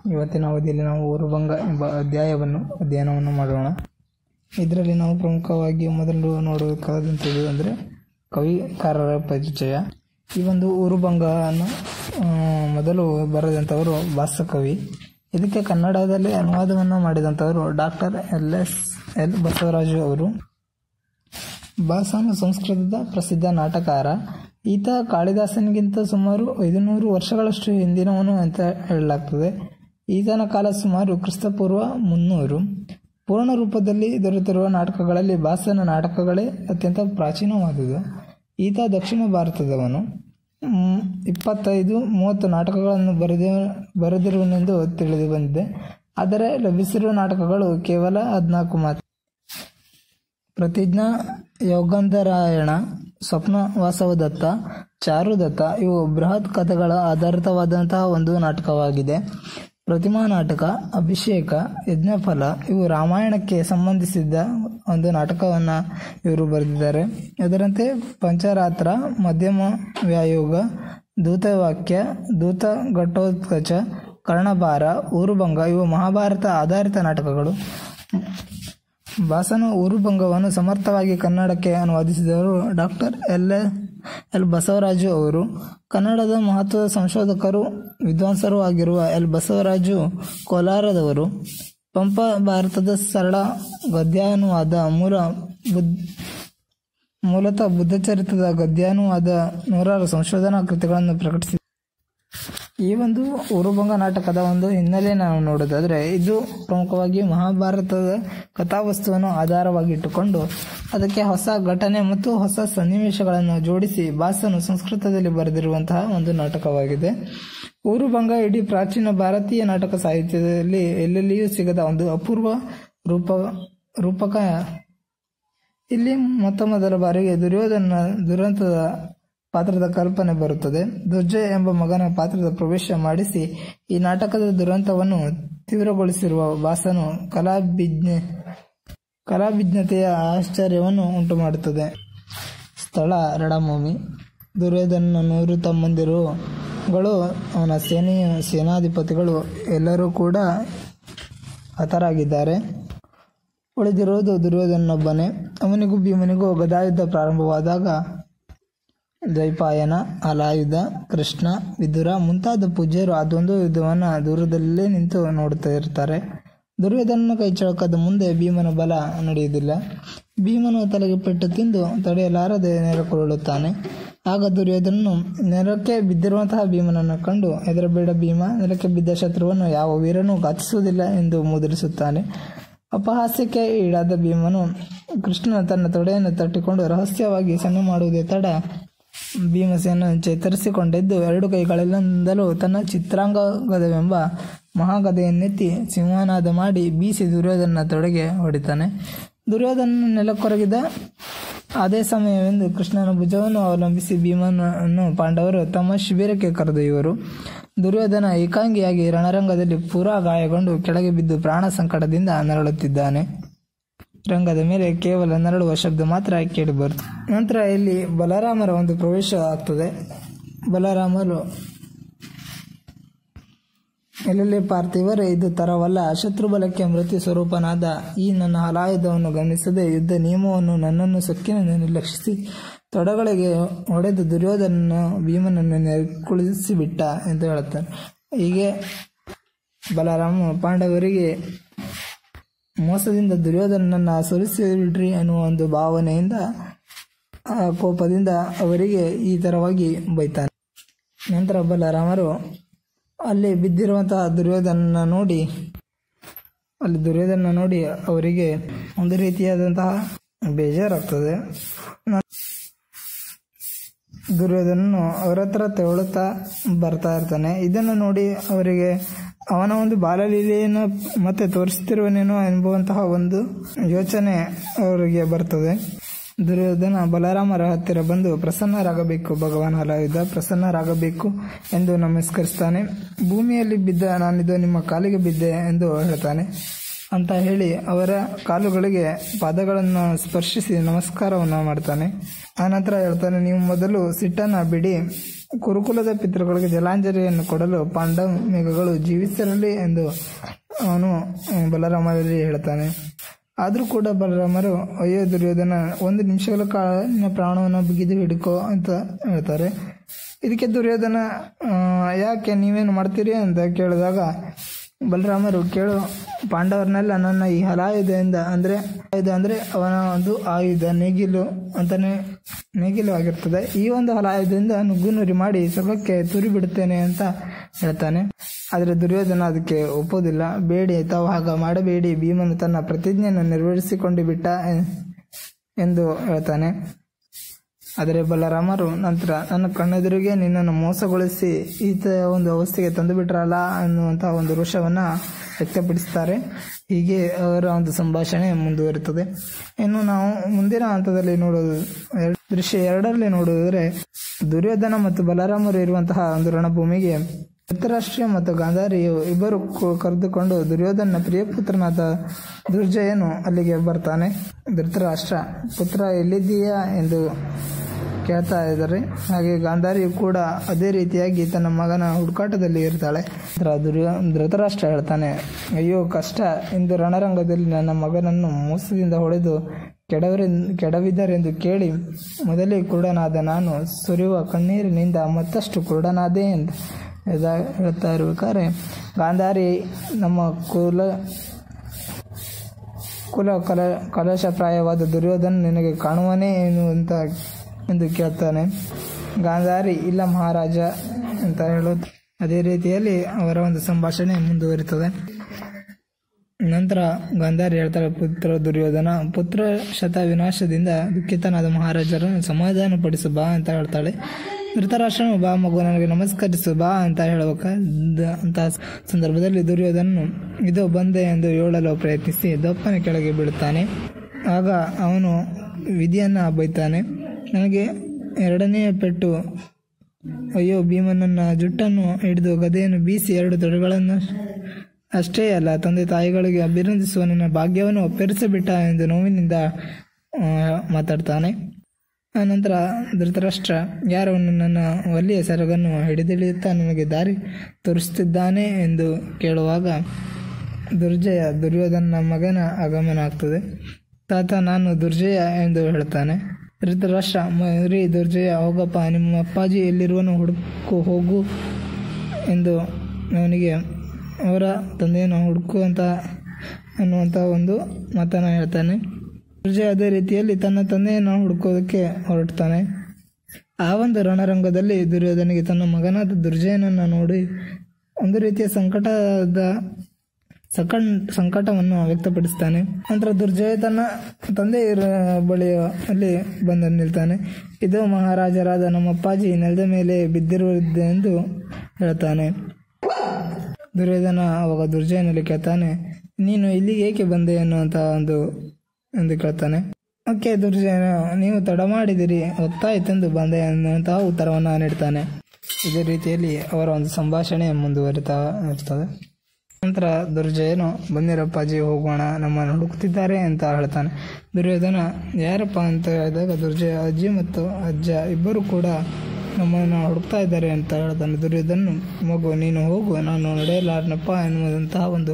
ಇವತ್ತಿನ ಅವಧಿಯಲ್ಲಿ ನಾವು ಊರುಭಂಗ ಎಂಬ ಅಧ್ಯಾಯವನ್ನು ಅಧ್ಯಯನವನ್ನು ಮಾಡೋಣ ಇದರಲ್ಲಿ ನಾವು ಪ್ರಮುಖವಾಗಿ ಮೊದಲು ನೋಡಬೇಕಾದಂಥದ್ದು ಅಂದರೆ ಕವಿಕಾರರ ಪರಿಚಯ ಈ ಒಂದು ಊರುಭಂಗವನ್ನು ಆ, ಮೊದಲು ಬರೆದಂಥವರು ಭಾಸಕವಿ ಇದಕ್ಕೆ ಕನ್ನಡದಲ್ಲಿ ಅನುವಾದವನ್ನು ಮಾಡಿದಂಥವರು doctor L S L Basavaraju ಅವರು ಭಾಸನು ಸಂಸ್ಕೃತದ ಪ್ರಸಿದ್ಧ ನಾಟಕಾರ ಈತ ಕಾಳಿದಾಸನಿಗಿಂತ ಸುಮಾರು ಐದುನೂರು ವರ್ಷಗಳಷ್ಟು ಹಿಂದಿನವನು ಅಂತ ಹೇಳಲಾಗ್ತದೆ ಈತನ ಕಾಲ ಸುಮಾರು ಕ್ರಿಸ್ತಪೂರ್ವ ಮುನ್ನೂರು ಪೂರ್ಣ ರೂಪದಲ್ಲಿ ದೊರೆತಿರುವ ನಾಟಕಗಳಲ್ಲಿ ಭಾಸನ ನಾಟಕಗಳೇ ಅತ್ಯಂತ ಪ್ರಾಚೀನವಾದುದು ಈತ ದಕ್ಷಿಣ ಭಾರತದವನು ಮ್, ಇಪ್ಪತ್ತೈದು ಮೂವತ್ತು ನಾಟಕಗಳನ್ನು ಬರೆದ ಬರೆದಿರುವನೆಂದು ತಿಳಿದು ಬಂದಿದೆ ಆದರೆ ಲಭಿಸಿರುವ ನಾಟಕಗಳು ಕೇವಲ ಹದಿನಾಲ್ಕು ಮಾತ್ರ ಪ್ರತಿಜ್ಞಾ ಯೋಗಂಧರಾಯಣ ಸ್ವಪ್ನ ವಾಸವದತ್ತ ಚಾರುದತ್ತ ಇವು ಬೃಹತ್ ಕಥೆಗಳ ಆಧಾರಿತವಾದಂತಹ ಒಂದು ನಾಟಕವಾಗಿದೆ ಪ್ರತಿಮಾ ನಾಟಕ ಅಭಿಷೇಕ ಯಜ್ಞಫಲ ಇವು ರಾಮಾಯಣಕ್ಕೆ ಸಂಬಂಧಿಸಿದ ಒಂದು ನಾಟಕವನ್ನು ಇವರು ಬರೆದಿದ್ದಾರೆ ಅದರಂತೆ ಪಂಚರಾತ್ರ ಮಧ್ಯಮ ವ್ಯಾಯೋಗ ದೂತವಾಕ್ಯ ದೂತ ಘಟೋತ್ಕಚ ಕರ್ಣಭಾರ ಊರುಭಂಗ ಇವು ಮಹಾಭಾರತ ಆಧಾರಿತ ನಾಟಕಗಳು ಭಾಸನ ಊರುಭಂಗವನ್ನು ಸಮರ್ಥವಾಗಿ ಕನ್ನಡಕ್ಕೆ ಅನುವಾದಿಸಿದವರು ಡಾಕ್ಟರ್ ಎಲ್ ಎಲ್ ಬಸವರಾಜು ಅವರು ಕನ್ನಡದ ಮಹತ್ವದ ಸಂಶೋಧಕರು ವಿದ್ವಾಂಸರೂ ಆಗಿರುವ ಎಲ್ ಬಸವರಾಜು ಕೋಲಾರದವರು ಪಂಪ ಭಾರತದ ಸರಳ ಗದ್ಯಾನುವಾದ ಮೂಲ ಬುದ್ ಮೂಲತಃ ಬುದ್ಧಚರಿತ್ರದ ಗದ್ಯಾನುವಾದ ನೂರಾರು ಸಂಶೋಧನಾ ಕೃತಿಗಳನ್ನು ಪ್ರಕಟಿಸಿದೆ ಈ ಒಂದು ಊರುಭಂಗ ನಾಟಕದ ಒಂದು ಹಿನ್ನೆಲೆ ನಾವು ನೋಡೋದಾದ್ರೆ ಇದು ಪ್ರಮುಖವಾಗಿ ಮಹಾಭಾರತದ ಕಥಾವಸ್ತುವನ್ನು ಆಧಾರವಾಗಿ ಇಟ್ಟುಕೊಂಡು ಅದಕ್ಕೆ ಹೊಸ ಘಟನೆ ಮತ್ತು ಹೊಸ ಸನ್ನಿವೇಶಗಳನ್ನು ಜೋಡಿಸಿ ಭಾಸನು ಸಂಸ್ಕೃತದಲ್ಲಿ ಬರೆದಿರುವಂತಹ ಒಂದು ನಾಟಕವಾಗಿದೆ ಊರುಭಂಗ ಇಡೀ ಪ್ರಾಚೀನ ಭಾರತೀಯ ನಾಟಕ ಸಾಹಿತ್ಯದಲ್ಲಿ ಎಲ್ಲೆಲ್ಲಿಯೂ ಸಿಗದ ಒಂದು ಅಪೂರ್ವ ರೂಪ ರೂಪಕ ಇಲ್ಲಿ ಮೊತ್ತ ಮೊದಲ ಬಾರಿಗೆ ದುರ್ಯೋಧನ ದುರಂತದ ಪಾತ್ರದ ಕಲ್ಪನೆ ಬರುತ್ತದೆ ದುರ್ಜಯ ಎಂಬ ಮಗನ ಪಾತ್ರದ ಪ್ರವೇಶ ಮಾಡಿಸಿ ಈ ನಾಟಕದ ದುರಂತವನ್ನು ತೀವ್ರಗೊಳಿಸಿರುವ ಭಾಸನು ಕಲಾಭಿಜ್ಞೆ ಕಲಾಭಿಜ್ಞತೆಯ ಆಶ್ಚರ್ಯವನ್ನು ಉಂಟು ಮಾಡುತ್ತದೆ ಸ್ಥಳ ರಣಭೂಮಿ ದುರ್ಯೋಧನ ನೂರು ತಮ್ಮಂದಿರುಗಳು ಅವನ ಸೇನೆಯ ಸೇನಾಧಿಪತಿಗಳು ಎಲ್ಲರೂ ಕೂಡ ಹತರಾಗಿದ್ದಾರೆ ಉಳಿದಿರುವುದು ದುರ್ಯೋಧನೊಬ್ಬನೇ ಅವನಿಗೂ ಭೀಮನಿಗೂ ಗದಾಯುದ್ಧ ಪ್ರಾರಂಭವಾದಾಗ ದ್ವೈಪಾಯನ ಅಲಾಯುಧ ಕೃಷ್ಣ ವಿದುರ ಮುಂತಾದ ಪೂಜ್ಯರು ಅದೊಂದು ಯುದ್ಧವನ್ನು ದೂರದಲ್ಲೇ ನಿಂತು ನೋಡುತ್ತಾ ಇರ್ತಾರೆ ದುರ್ಯೋಧನನ ಕೈಚಳಕದ ಮುಂದೆ ಭೀಮನ ಬಲ ನಡೆಯುವುದಿಲ್ಲ ಭೀಮನು ತಲೆಗೆ ಪೆಟ್ಟು ತಿಂದು ತಡೆಯಲಾರದೆ ನೆರಕೊಳ್ಳುತ್ತಾನೆ ಆಗ ದುರ್ಯೋಧನನು ನೆಲಕ್ಕೆ ಬಿದ್ದಿರುವಂತಹ ಭೀಮನನ್ನು ಕಂಡು ಹೆದರಬೇಡ ಭೀಮ ನೆಲಕ್ಕೆ ಬಿದ್ದ ಶತ್ರುವನ್ನು ಯಾವ ವೀರನೂ ಘಾತಿಸುವುದಿಲ್ಲ ಎಂದು ಮುದ್ರಿಸುತ್ತಾನೆ ಅಪಹಾಸ್ಯಕ್ಕೆ ಈಡಾದ ಭೀಮನು ಕೃಷ್ಣನ ತನ್ನ ತೊಡೆಯನ್ನು ತಟ್ಟಿಕೊಂಡು ರಹಸ್ಯವಾಗಿ ಸಣ್ಣ ಮಾಡುವುದೇ ತಡ ಭೀಮಸೇನ ಚೇತರಿಸಿಕೊಂಡಿದ್ದು ಎರಡು ಕೈಗಳಿಂದಲೂ ತನ್ನ ಚಿತ್ರಾಂಗಗದವೆಂಬ ಮಹಾಗದೆಯನ್ನೆತ್ತಿ ಸಿಂಹನಾದ ಮಾಡಿ ಬೀಸಿ ದುರ್ಯೋಧನ ತೊಡೆಗೆ ಹೊಡಿತಾನೆ ದುರ್ಯೋಧನ ನೆಲಕ್ಕೊರಗಿದ ಅದೇ ಸಮಯವೆಂದು ಕೃಷ್ಣನ ಭುಜವನ್ನು ಅವಲಂಬಿಸಿ ಭೀಮನನ್ನು ಪಾಂಡವರು ತಮ್ಮ ಶಿಬಿರಕ್ಕೆ ಕರೆದೊಯ್ಯುವರು ದುರ್ಯೋಧನ ಏಕಾಂಗಿಯಾಗಿ ರಣರಂಗದಲ್ಲಿ ಪೂರಾ ಗಾಯಗೊಂಡು ಕೆಳಗೆ ಬಿದ್ದು ಪ್ರಾಣ ಸಂಕಟದಿಂದ ನರಳುತ್ತಿದ್ದಾನೆ ರಂಗದ ಮೇಲೆ ಕೇವಲ ನರಳುವ ಶಬ್ದ ಮಾತ್ರ ಕೇಳಿಬರುತ್ತದೆ ನಂತರ ಇಲ್ಲಿ ಬಲರಾಮರ ಒಂದು ಪ್ರವೇಶ ಆಗ್ತದೆ ಬಲರಾಮರು ಎಲ್ಲೆಲ್ಲಿ ಪಾರ್ಥಿವರೇ ಇದು ತರವಲ್ಲ ಶತ್ರು ಬಲಕ್ಕೆ ಮೃತ್ಯು ಸ್ವರೂಪನಾದ ಈ ನನ್ನ ಹಲಾಯುಧವನ್ನು ಗಮನಿಸದೆ ಯುದ್ಧ ನಿಯಮವನ್ನು ನನ್ನನ್ನು ಸೊಕ್ಕಿನ ನಿರ್ಲಕ್ಷಿಸಿ ತೊಡಗಳಿಗೆ ಹೊಡೆದು ದುರ್ಯೋಧನ ಭೀಮನನ್ನು ನೆರಕುಳಿಸಿಬಿಟ್ಟ ಎಂದು ಹೇಳುತ್ತಾನೆ ಹೀಗೆ ಬಲರಾಮ ಪಾಂಡವರಿಗೆ ಮೋಸದಿಂದ ದುರ್ಯೋಧನನ್ನ ಸೋಲಿಸಿಬಿಡ್ರಿ ಅನ್ನುವ ಒಂದು ಭಾವನೆಯಿಂದ ಆ ಕೋಪದಿಂದ ಅವರಿಗೆ ಈ ತರವಾಗಿ ಬೈತಾನೆ ನಂತರ ಬಲರಾಮರು ಅಲ್ಲಿ ಬಿದ್ದಿರುವಂತಹ ದುರ್ಯೋಧನನ ನೋಡಿ ಅಲ್ಲಿ ದುರ್ಯೋಧನ ನೋಡಿ ಅವರಿಗೆ ಒಂದು ರೀತಿಯಾದಂತಹ ಬೇಜಾರಾಗ್ತದೆ ನ- ದುರ್ಯೋಧನನು ಅವರ ಹತ್ರ ತೆವಳುತ್ತಾ ಬರ್ತಾ ಇರ್ತಾನೆ ಇದನ್ನು ನೋಡಿ ಅವರಿಗೆ ಅವನ ಒಂದು ಬಾಲಲೀಲೆಯನ್ನು ಮತ್ತೆ ತೋರಿಸ್ತಿರುವನೇನೋ ಎಂಬುವಂತಹ ಒಂದು ಯೋಚನೆ ಅವರಿಗೆ ಬರ್ತದೆ ದುರ್ಯೋಧನ ಬಲರಾಮರ ಹತ್ತಿರ ಬಂದು ಪ್ರಸನ್ನರಾಗಬೇಕು ಭಗವಾನ್ ಹಲಾಯುಧ ಪ್ರಸನ್ನರಾಗಬೇಕು ಎಂದು ನಮಸ್ಕರಿಸ್ತಾನೆ ಭೂಮಿಯಲ್ಲಿ ಬಿದ್ದ ನಾನಿದು ನಿಮ್ಮ ಕಾಲಿಗೆ ಬಿದ್ದೆ ಎಂದು ಹೇಳ್ತಾನೆ ಅಂತ ಹೇಳಿ ಅವರ ಕಾಲುಗಳಿಗೆ ಪಾದಗಳನ್ನು ಸ್ಪರ್ಶಿಸಿ ನಮಸ್ಕಾರವನ್ನು ಮಾಡ್ತಾನೆ ಆನಂತರ ಹೇಳ್ತಾನೆ ನೀವು ಮೊದಲು ಸಿಟ್ಟನ್ನು ಬಿಡಿ ಕುರುಕುಲದ ಪಿತೃಗಳಿಗೆ ಜಲಾಂಜಲಿಯನ್ನು ಕೊಡಲು ಪಾಂಡವ ಮೇಘಗಳು ಜೀವಿಸಿರಲಿ ಎಂದು ಅವನು ಬಲರಾಮರಲ್ಲಿ ಹೇಳ್ತಾನೆ ಆದರೂ ಕೂಡ ಬಲರಾಮರು ಅಯ್ಯೋ ದುರ್ಯೋಧನ ಒಂದು ನಿಮಿಷಗಳ ಕಾಲ ನಿನ್ನ ಪ್ರಾಣವನ್ನು ಬಿಗಿದು ಹಿಡ್ಕೋ ಅಂತ ಹೇಳ್ತಾರೆ ಇದಕ್ಕೆ ದುರ್ಯೋಧನ ಆ, ಯಾಕೆ ನೀವೇನು ಮಾಡ್ತೀರಿ ಅಂತ ಕೇಳಿದಾಗ ಬಲರಾಮರು ಕೇಳು ಪಾಂಡವರನ್ನೆಲ್ಲ ನನ್ನ ಈ ಹಲಾಯುಧದಿಂದ ಅಂದರೆ ಆಯುಧ ಅಂದರೆ ಅವನ ಒಂದು ಆಯುಧ ನೇಗಿಲು ಅಂತಾನೆ ನೇಗಿಲು ಆಗಿರ್ತದೆ ಈ ಒಂದು ಹಲಾಯುಧದಿಂದ ನುಗ್ಗುನುರಿ ಮಾಡಿ ಸ್ವರ್ಗಕ್ಕೆ ತುರಿ ಬಿಡುತ್ತೇನೆ ಅಂತ ಹೇಳ್ತಾನೆ ಆದರೆ ದುರ್ಯೋಧನ ಅದಕ್ಕೆ ಒಪ್ಪೋದಿಲ್ಲ ಬೇಡಿ ತಾವು ಹಾಗ ಮಾಡಬೇಡಿ ಭೀಮನು ತನ್ನ ಪ್ರತಿಜ್ಞೆಯನ್ನು ನೆರವೇರಿಸಿಕೊಂಡು ಬಿಟ್ಟ ಎ- ಎಂದು ಹೇಳ್ತಾನೆ ಆದರೆ ಬಲರಾಮರು ನಂತರ ನನ್ನ ಕಣ್ಣೆದುರಿಗೆ ನಿನ್ನನ್ನು ಮೋಸಗೊಳಿಸಿ ಈತ ಒಂದು ಅವಸ್ಥೆಗೆ ತಂದು ಬಿಟ್ರಲ್ಲ ಅನ್ನುವಂತಹ ಒಂದು ರೋಷವನ್ನ ವ್ಯಕ್ತಪಡಿಸ್ತಾರೆ ಹೀಗೆ ಅವರ ಒಂದು ಸಂಭಾಷಣೆ ಮುಂದುವರಿಯುತ್ತದೆ ಇನ್ನು ನಾವು ಮುಂದಿನ ಹಂತದಲ್ಲಿ ನೋಡೋದು ಎರಡ್- ದೃಶ್ಯ ಎರಡರಲ್ಲಿ ನೋಡುವುದರೆ ದುರ್ಯೋಧನ ಮತ್ತು ಬಲರಾಮರು ಇರುವಂತಹ ಒಂದು ರಣಭೂಮಿಗೆ ಧೃತರಾಷ್ಟ್ರ ಮತ್ತು ಗಾಂಧಾರಿಯು ಇಬ್ಬರು ಕು- ಕರೆದುಕೊಂಡು ದುರ್ಯೋಧನ ಪ್ರಿಯಪುತ್ರನಾದ ದುರ್ಜಯನು ಅಲ್ಲಿಗೆ ಬರ್ತಾನೆ ಧೃತರಾಷ್ಟ್ರ ಪುತ್ರ ಎಲ್ಲಿದ್ದೀಯಾ ಎಂದು ಕೇಳ್ತಾ ಇದ್ದಾರೆ ಹಾಗೆ ಗಾಂಧಾರಿಯು ಕೂಡ ಅದೇ ರೀತಿಯಾಗಿ ತನ್ನ ಮಗನ ಹುಡುಕಾಟದಲ್ಲಿ ಇರ್ತಾಳೆ ನಂತರ ದುರ್ಯೋ ಧೃತರಾಷ್ಟ್ರ ಹೇಳ್ತಾನೆ ಅಯ್ಯೋ ಕಷ್ಟ ಇಂದು ರಣರಂಗದಲ್ಲಿ ನನ್ನ ಮಗನನ್ನು ಮೋಸದಿಂದ ಹೊಡೆದು ಕೆಡವರೆ ಕೆಡವಿದರೆಂದು ಕೇಳಿ ಮೊದಲೇ ಕುರುಡನಾದ ನಾನು ಸುರಿಯುವ ಕಣ್ಣೀರಿನಿಂದ ಮತ್ತಷ್ಟು ಕುರುಡನಾದೆ ಎಂದು ಹೇಳ್ತಾ- ಹೇಳ್ತಾ ಇರ್ಬೇಕಾದ್ರೆ ಗಾಂಧಾರಿ ನಮ್ಮ ಕುಲ ಕುಲ ಕಲ ಕಲಶಪ್ರಾಯವಾದ ದುರ್ಯೋಧನ ನಿನಗೆ ಕಾಣುವನೇ ಎನ್ನುವಂತ ಎಂದು ಕೇಳ್ತಾನೆ ಗಾಂಧಾರಿ ಇಲ್ಲ ಮಹಾರಾಜ ಅಂತ ಹೇಳೋದು ಅದೇ ರೀತಿಯಲ್ಲಿ ಅವರ ಒಂದು ಸಂಭಾಷಣೆ ಮುಂದುವರಿತದೆ ನಂತರ ಗಾಂಧಾರಿ ಹೇಳ್ತಾಳೆ ಪುತ್ರ ದುರ್ಯೋಧನ ಪುತ್ರ ಶತ ವಿನಾಶದಿಂದ ದುಃಖಿತನಾದ ಮಹಾರಾಜರನ್ನು ಸಮಾಧಾನ ಪಡಿಸು ಬಾ ಅಂತ ಹೇಳ್ತಾಳೆ ಧೃತರಾಷ್ಟ್ರನು ಬಾ ಮಗು ನನಗೆ ನಮಸ್ಕರಿಸು ಬಾ ಅಂತ ಹೇಳಬೇಕ ಅಂತಹ ಸಂದರ್ಭದಲ್ಲಿ ದುರ್ಯೋಧನನು ಇದು ಬಂದೆ ಎಂದು ಹೇಳಲು ಪ್ರಯತ್ನಿಸಿ ದಪ್ಪನ ಕೆಳಗೆ ಬೀಳುತ್ತಾನೆ ಆಗ ಅವನು ವಿಧಿಯನ್ನ ಬೈತಾನೆ ನನಗೆ ಎರಡನೆಯ ಪೆಟ್ಟು ಅಯ್ಯೋ ಭೀಮನನ್ನ ಜುಟ್ಟನ್ನು ಹಿಡಿದು ಗದೆಯನ್ನು ಬೀಸಿ ಎರಡು ತೊಡೆಗಳನ್ನು ಅಷ್ಟೇ ಅಲ್ಲ ತಂದೆ ತಾಯಿಗಳಿಗೆ ಅಭಿನಂದಿಸುವ ನನ್ನ ಭಾಗ್ಯವನ್ನು ಒಪ್ಪರಿಸಿಬಿಟ್ಟ ಎಂದು ನೋವಿನಿಂದ ಆ, ಮಾತಾಡ್ತಾನೆ ಆನಂತರ ಧೃತರಾಷ್ಟ್ರ ಯಾರವನು ನನ್ನ ಒಲಿಯ ಸೆರಗನ್ನು ಹಿಡಿದಿಳಿಯುತ್ತಾ ನನಗೆ ದಾರಿ ತೋರಿಸುತ್ತಿದ್ದಾನೆ ಎಂದು ಕೇಳುವಾಗ ದುರ್ಜಯ ದುರ್ಯೋಧನ ಮಗನ ಆಗಮನ ಆಗ್ತದೆ ತಾತ ನಾನು ದುರ್ಜಯ ಎಂದು ಹೇಳ್ತಾನೆ ಧೃತರಾಷ್ಟ್ರ ಮರಿ ದುರ್ಜಯ ಹೋಗಪ್ಪ ನಿಮ್ಮ ಅಪ್ಪಾಜಿ ಎಲ್ಲಿರುವನು ಹುಡುಕು ಹೋಗು ಎಂದು ಅವನಿಗೆ ಅವರ ತಂದೆಯನ್ನು ಹುಡುಕುವಂತ ಅನ್ನುವಂಥ ಒಂದು ಮಾತನ್ನು ಹೇಳ್ತಾನೆ ದುರ್ಜಯ ಅದೇ ರೀತಿಯಲ್ಲಿ ತನ್ನ ತಂದೆಯನ್ನು ಹುಡುಕೋದಕ್ಕೆ ಹೊರಡ್ತಾನೆ ಆ ಒಂದು ರಣರಂಗದಲ್ಲಿ ದುರ್ಯೋಧನಿಗೆ ತನ್ನ ಮಗನಾದ ದುರ್ಜಯನನ್ನು ನೋಡಿ ಒಂದು ರೀತಿಯ ಸಂಕಟದ ಸಕಂ ಸಂಕಟವನ್ನು ವ್ಯಕ್ತಪಡಿಸ್ತಾನೆ ನಂತರ ದುರ್ಜಯ ತನ್ನ ತಂದೆ ಇರ ಬಳಿ ಅಲ್ಲಿ ಬಂದು ನಿಲ್ತಾನೆ ಇದು ಮಹಾರಾಜರಾದ ನಮ್ಮ ಅಪ್ಪಾಜಿ ನೆಲದ ಮೇಲೆ ಬಿದ್ದಿರುವುದೆಂದು ಹೇಳ್ತಾನೆ ದುರ್ಯೋಧನ ಅವಾಗ ದುರ್ಜಯನಲ್ಲಿ ಕೇಳ್ತಾನೆ ನೀನು ಇಲ್ಲಿಗೆ ಏಕೆ ಬಂದೆ ಅನ್ನುವಂಥ ಒಂದು ಎಂದು ಕೇಳ್ತಾನೆ ಓಕೆ ದುರ್ಜಯನ ನೀವು ತಡ ಮಾಡಿದಿರಿ ಹೊತ್ತಾಯ್ತೆಂದು ಬಂದೆ ಅನ್ನುವಂತಹ ಉತ್ತರವನ್ನು ನೀಡ್ತಾನೆ ಇದೇ ರೀತಿಯಲ್ಲಿ ಅವರ ಒಂದು ಸಂಭಾಷಣೆ ಮುಂದುವರಿತಾ ಇರ್ತದೆ ನಂತರ ದುರ್ಜಯನು ಬಂದಿರಪ್ಪಾಜಿ ಹೋಗೋಣ ನಮ್ಮನ್ನು ಹುಡುಕ್ತಿದ್ದಾರೆ ಅಂತ ಹೇಳ್ತಾನೆ ದುರ್ಯೋಧನ ಯಾರಪ್ಪ ಅಂತ ಹೇಳಿದಾಗ ದುರ್ಜಯ ಅಜ್ಜಿ ಮತ್ತು ಅಜ್ಜ ಇಬ್ಬರು ಕೂಡ ನಮ್ಮನ್ನು ಹುಡುಕ್ತಾ ಇದ್ದಾರೆ ಅಂತ ಹೇಳ್ತಾನೆ ದುರ್ಯೋಧನ ಮಗು ನೀನು ಹೋಗು ನಾನು ನಡೆಯಲಾರನಪ್ಪ ಎನ್ನುವಂತಹ ಒಂದು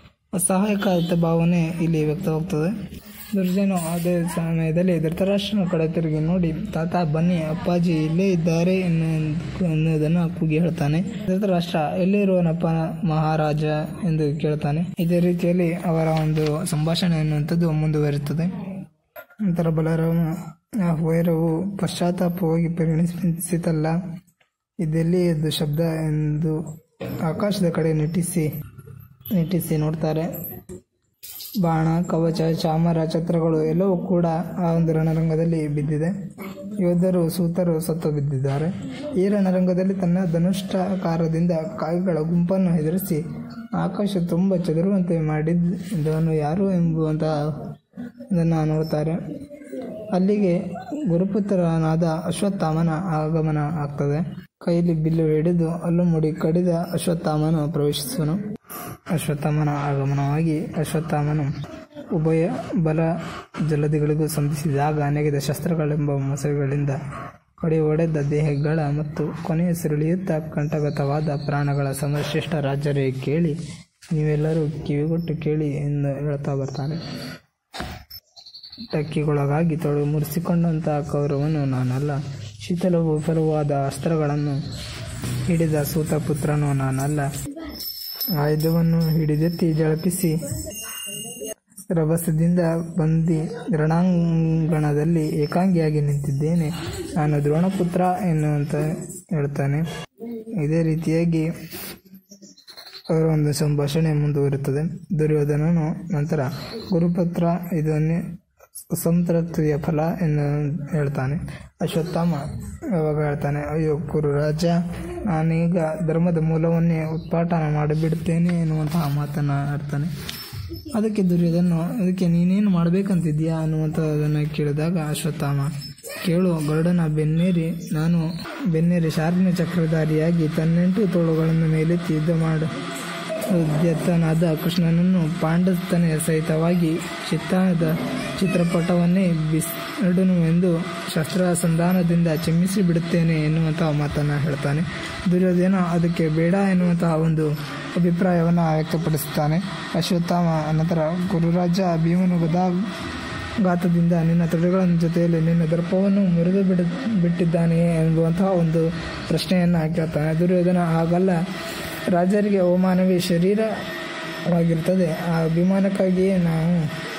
ಸಹಾಯಕ ಭಾವನೆ ಇಲ್ಲಿ ವ್ಯಕ್ತವಾಗ್ತದೆ ದುರ್ಜಯನು ಅದೇ ಸಮಯದಲ್ಲಿ ಧೃತರಾಷ್ಟ್ರನ ಕಡೆ ತಿರುಗಿ ನೋಡಿ ತಾತ ಬನ್ನಿ ಅಪ್ಪಾಜಿ ಇಲ್ಲೇ ಇದ್ದಾರೆ ಎನ್ನು- ಎನ್ನುವುದನ್ನು ಕೂಗಿ ಹೇಳ್ತಾನೆ ಧೃತರಾಷ್ಟ್ರ ಎಲ್ಲಿರುವನಪ್ಪ ಮಹಾರಾಜ ಎಂದು ಕೇಳ್ತಾನೆ ಇದೇ ರೀತಿಯಲ್ಲಿ ಅವರ ಒಂದು ಸಂಭಾಷಣೆ ಎನ್ನುವಂಥದ್ದು ಮುಂದುವರಿಯುತ್ತದೆ ನಂತರ ಬಲರಾಮ ಆ ವೈರವು ಪಶ್ಚಾತ್ತಾಪವಾಗಿ ಪರಿಣಮಿಸಿತಲ್ಲ ಇದೆಲ್ಲಿ ಎದ್ದು ಶಬ್ದ ಎಂದು ಆಕಾಶದ ಕಡೆ ನಿಟ್ಟಿಸಿ ನಿಟ್ಟಿಸಿ ನೋಡ್ತಾರೆ ಬಾಣ ಕವಚ ಚಾಮರ ಛತ್ರಗಳು ಎಲ್ಲವೂ ಕೂಡ ಆ ಒಂದು ರಣರಂಗದಲ್ಲಿ ಬಿದ್ದಿದೆ ಯೋಧರು ಸೂತರು ಸತ್ತು ಬಿದ್ದಿದ್ದಾರೆ ಈ ರಣರಂಗದಲ್ಲಿ ತನ್ನ ಧನುಷ್ಠಾಕಾರದಿಂದ ಕಾಯಿಗಳ ಗುಂಪನ್ನು ಹೆದರಿಸಿ ಆಕಾಶ ತುಂಬ ಚದುರುವಂತೆ ಮಾಡಿದ್ದವನು ಯಾರು ಎಂಬುವಂತ ಇದನ್ನು ನೋಡ್ತಾರೆ ಅಲ್ಲಿಗೆ ಗುರುಪುತ್ರನಾದ ಅಶ್ವತ್ಥಾಮನ ಆಗಮನ ಆಗ್ತದೆ ಕೈಯಲ್ಲಿ ಬಿಲ್ಲು ಹಿಡಿದು ಅಲ್ಲು ಮುಡಿ ಕಡಿದ ಅಶ್ವತ್ಥಾಮನು ಪ್ರವೇಶಿಸುವನು ಅಶ್ವತ್ಥಾಮನ ಆಗಮನವಾಗಿ ಅಶ್ವತ್ಥಾಮನು ಉಭಯ ಬಲ ಜಲದಿಗಳಿಗೂ ಸಂಧಿಸಿದಾಗ ನೆಗೆದ ಶಸ್ತ್ರಗಳೆಂಬ ಮೊಸಳೆಗಳಿಂದ ಹೊಡೆ ಹೊಡೆದ ದೇಹಗಳ ಮತ್ತು ಕೊನೆಯ ಸುರುಳಿಯುತ್ತಾ ಕಂಠಗತವಾದ ಪ್ರಾಣಗಳ ಸಮಶ್ರೇಷ್ಠ ರಾಜರೇ ಕೇಳಿ ನೀವೆಲ್ಲರೂ ಕಿವಿಗೊಟ್ಟು ಕೇಳಿ ಎಂದು ಹೇಳ್ತಾ ಬರ್ತಾನೆ ಟಕ್ಕಿಗೊಳಗಾಗಿ ತೊಳು ಮುರಿಸಿಕೊಂಡಂತಹ ಕೌರವನು ನಾನಲ್ಲ ಶೀತಲವೂ ವಿಫಲವಾದ ಅಸ್ತ್ರಗಳನ್ನು ಹಿಡಿದ ಸೂತಪುತ್ರನು ನಾನಲ್ಲ ಆಯುಧವನ್ನು ಹಿಡಿದೆತ್ತಿ ಜಳಪಿಸಿ ರಭಸದಿಂದ ಬಂದಿ ರಣಾಂಗಣದಲ್ಲಿ ಏಕಾಂಗಿಯಾಗಿ ನಿಂತಿದ್ದೇನೆ ನಾನು ದ್ರೋಣಪುತ್ರ ಎನ್ನುವಂತ ಹೇಳ್ತಾನೆ ಇದೇ ರೀತಿಯಾಗಿ ಅವರ ಒಂದು ಸಂಭಾಷಣೆ ಮುಂದುವರಿಯುತ್ತದೆ ದುರ್ಯೋಧನನು ನಂತರ ಗುರುಪುತ್ರ ಇದನ್ನೇ ಸಂತೃಪ್ತಿಯ ಫಲ ಎಂದು ಹೇಳ್ತಾನೆ ಅಶ್ವತ್ಥಾಮ ಯಾವಾಗ ಹೇಳ್ತಾನೆ ಅಯ್ಯೋ ಕುರು ರಾಜ ನಾನೀಗ ಧರ್ಮದ ಮೂಲವನ್ನೇ ಉತ್ಪಾಟನ ಮಾಡಿಬಿಡುತ್ತೇನೆ ಎನ್ನುವಂತಹ ಮಾತನ್ನು ಆಡ್ತಾನೆ ಅದಕ್ಕೆ ದುರ್ಯೋಧನ ಅದಕ್ಕೆ ನೀನೇನು ಮಾಡಬೇಕಂತಿದ್ಯಾ ಅನ್ನುವಂಥದ್ದನ್ನು ಕೇಳಿದಾಗ ಅಶ್ವತ್ಥಾಮ ಕೇಳು ಗರುಡನ ಬೆನ್ನೇರಿ ನಾನು ಬೆನ್ನೇರಿ ಶಾರ್ಪಿನ ಚಕ್ರಧಾರಿಯಾಗಿ ತನ್ನೆಂಟು ತೋಳುಗಳನ್ನು ಮೇಲೆತ್ತಿ ಯುದ್ಧ ಮಾಡ ಉದ್ಯತನಾದ ಕೃಷ್ಣನನ್ನು ಪಾಂಡತನೆಯ ಸಹಿತವಾಗಿ ಚಿತ್ತಾದ ಚಿತ್ರಪಟವನ್ನೇ ಬಿಸಿಡುನು ಎಂದು ಶಸ್ತ್ರಸಂಧಾನದಿಂದ ಚಿಮ್ಮಿಸಿ ಬಿಡುತ್ತೇನೆ ಎನ್ನುವಂತಹ ಮಾತನ್ನು ಹೇಳ್ತಾನೆ ದುರ್ಯೋಧನ ಅದಕ್ಕೆ ಬೇಡ ಎನ್ನುವಂತಹ ಒಂದು ಅಭಿಪ್ರಾಯವನ್ನು ವ್ಯಕ್ತಪಡಿಸುತ್ತಾನೆ ಅಶ್ವತ್ಥಾಮ ನಂತರ ಗುರುರಾಜ ಭೀಮನು ಗದಾ ಘಾತದಿಂದ ನಿನ್ನ ತೊಡೆಗಳ ಜೊತೆಯಲ್ಲಿ ನಿನ್ನ ದರ್ಪವನ್ನು ಮುರಿದು ಬಿಡ ಬಿಟ್ಟಿದ್ದಾನೆಯೇ ಎಂಬುವಂತಹ ಒಂದು ಪ್ರಶ್ನೆಯನ್ನು ಕೇಳ್ತಾನೆ ದುರ್ಯೋಧನ ಹಾಗಲ್ಲ ರಾಜರಿಗೆ ಅವಮಾನವೇ ಶರೀರವಾಗಿರುತ್ತದೆ ಆ ಅಭಿಮಾನಕ್ಕಾಗಿಯೇ ನಾವು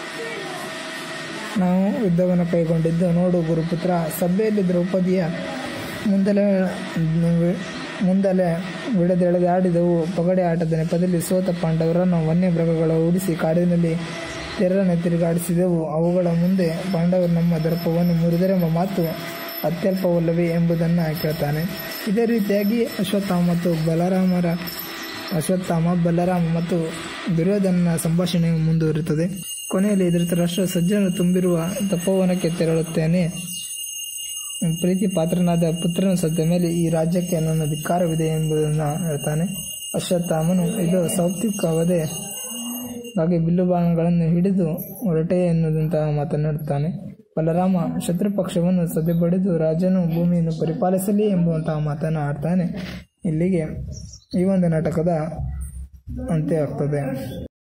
ನಾವು ಯುದ್ಧವನ್ನು ಕೈಗೊಂಡಿದ್ದು ನೋಡು ಗುರುಪುತ್ರ ಸಭೆಯಲ್ಲಿ ದ್ರೌಪದಿಯ ಮುಂದಲೇ ಮುಂದಲೇ ಬಿಡದೆಳೆದಾಡಿದವು ಪಗಡೆ ಆಟದ ನೆಪದಲ್ಲಿ ಸೋತ ಪಾಂಡವರನ್ನು ವನ್ಯ ಮೃಗಗಳ ಓಡಿಸಿ ಕಾಡಿನಲ್ಲಿ ತೆರರನ್ನು ತಿರುಗಾಡಿಸಿದೆವು ಅವುಗಳ ಮುಂದೆ ಪಾಂಡವರು ನಮ್ಮ ದರ್ಪವನ್ನು ಮುರಿದರೆಂಬ ಮಾತು ಅತ್ಯಲ್ಪವಲ್ಲವೇ ಎಂಬುದನ್ನು ಕೇಳ್ತಾನೆ ಇದೇ ರೀತಿಯಾಗಿ ಅಶ್ವತ್ಥಾಮ ಮತ್ತು ಬಲರಾಮರ ಅಶ್ವತ್ಥಾಮ ಬಲರಾಮ ಮತ್ತು ದುರ್ಯೋಧನನ ಸಂಭಾಷಣೆ ಮುಂದುವರಿಯುತ್ತದೆ ಕೊನೆಯಲ್ಲಿ ಧೃತರಾಷ್ಟ್ರ ಸಜ್ಜನು ತುಂಬಿರುವ ತಪೋವನಕ್ಕೆ ತೆರಳುತ್ತೇನೆ ಪ್ರೀತಿ ಪಾತ್ರನಾದ ಪುತ್ರನ ಸದ್ದ ಮೇಲೆ ಈ ರಾಜ್ಯಕ್ಕೆ ನನ್ನ ಧಿಕ್ಕಾರವಿದೆ ಎಂಬುದನ್ನು ಹೇಳ್ತಾನೆ ಅಶ್ವತ್ಥಾಮನು ಇದು ಸಾತ್ವಿಕವದೇ ಹಾಗೆ ಬಿಲ್ಲು ಬಾಣಗಳನ್ನು ಹಿಡಿದು ಹೊರಟೆ ಎನ್ನುವಂತಹ ಮಾತನಾಡುತ್ತಾನೆ ಬಲರಾಮ ಶತ್ರುಪಕ್ಷವನ್ನು ಸದೆಬಡಿದು ರಾಜನು ಭೂಮಿಯನ್ನು ಪರಿಪಾಲಿಸಲಿ ಎಂಬುವಂತಹ ಮಾತನ್ನು ಆಡ್ತಾನೆ ಇಲ್ಲಿಗೆ ಈ ಒಂದು ನಾಟಕದ ಅಂತ್ಯ ಆಗ್ತದೆ